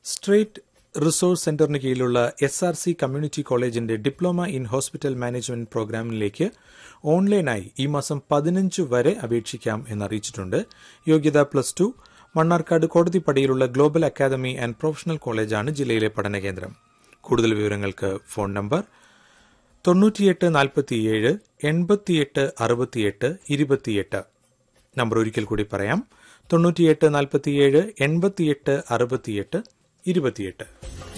straight resource സെന്ററിന് കീഴിലുള്ള S R C community കോളേജിന്റെ ഡിപ്ലോമ ഇൻ ഹോസ്പിറ്റൽ മാനേജ്മെന്റ് പ്രോഗ്രാമിലേക്ക് ഓൺലൈനായി ഈ മാസം പതിനഞ്ച് വരെ അപേക്ഷിക്കാം എന്നറിയിച്ചിട്ടുണ്ട് യോഗ്യത പ്ലസ് ടു മണ്ണാർക്കാട് കോടതിപ്പടിയിലുള്ള ഗ്ലോബൽ അക്കാദമി ആൻഡ് പ്രൊഫഷണൽ കോളേജാണ് ജില്ലയിലെ പഠനകേന്ദ്രം കൂടുതൽ വിവരങ്ങൾക്ക് ഫോൺ നമ്പർ തൊണ്ണൂറ്റിയെട്ട് നാൽപ്പത്തിയേഴ് എൺപത്തിയെട്ട് അറുപത്തിയെട്ട് ഇരുപത്തിയെട്ട് നമ്പർ ഒരിക്കൽ കൂടി പറയാം തൊണ്ണൂറ്റിയെട്ട് നാൽപ്പത്തിയേഴ് എൺപത്തിയെട്ട് അറുപത്തിയെട്ട് ഇരുപത്തിയെട്ട്